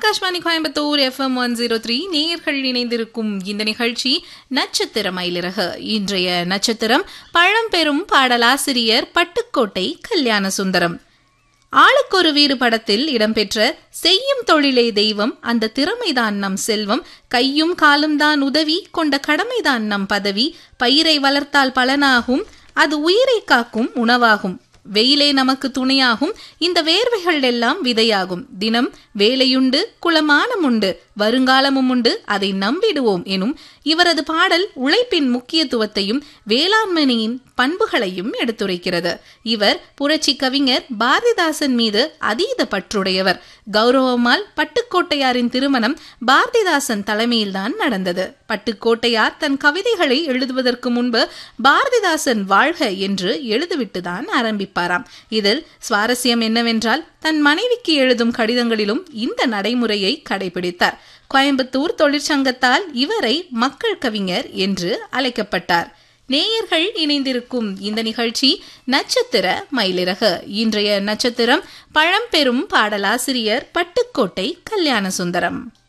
Akashvani Coimbatore FM one zero three நேயர்கள் இணைந்திருக்கும் இந்த நிகழ்ச்சி நட்சத்திர மயிலிறகு இன்றைய நட்சத்திரம் பழம்பெரும் பாடலாசிரியர் பட்டுக்கோட்டை கல்யாண சுந்தரம் ஆளுக்கொரு வீறு படத்தில் இடம்பெற்ற செய்யும் தொழிலே தெய்வம் அந்த திறமைதான் நம் செல்வம் கையும் காலும் தான் உதவி கொண்ட கடமைதான் நம் பதவி பயிரை வளர்த்தால் பலனாகும் அது உயிரை காக்கும் உணவாகும் வெயிலே நமக்கு துணையாகும் இந்த வேர்வைகள் எல்லாம் விதையாகும் தினம் வேலையுண்டு குளமானம் உண்டு வருங்காலமும் உண்டு அதை நம்பிடுவோம் எனும் இவரது பாடல் உழைப்பின் முக்கியத்துவத்தையும் வேளாண்மையின் பண்புகளையும் எடுத்துரைக்கிறது இவர் புரட்சி கவிஞர் பாரதிதாசன் மீது அதீத பற்றுடையவர் கௌரவமால் பட்டுக்கோட்டையாரின் திருமணம் பாரதிதாசன் தலைமையில்தான் நடந்தது பட்டுக்கோட்டையார் தன் கவிதைகளை எழுதுவதற்கு முன்பு பாரதிதாசன் வாழ்க என்று எழுதிவிட்டுதான் ஆரம்பிப்பாராம் இதில் சுவாரஸ்யம் என்னவென்றால் தன் மனைவிக்கு எழுதும் கடிதங்களிலும் இந்த நடைமுறையை கடைபிடித்தார் கோயம்புத்தூர் தொழிற்சங்கத்தால் இவரை மக்கள் கவிஞர் என்று அழைக்கப்பட்டார் நேயர்கள் இணைந்திருக்கும் இந்த நிகழ்ச்சி நட்சத்திர மயிலிறகு இன்றைய நட்சத்திரம் பழம்பெரும் பாடலாசிரியர் பட்டுக்கோட்டை கல்யாண சுந்தரம்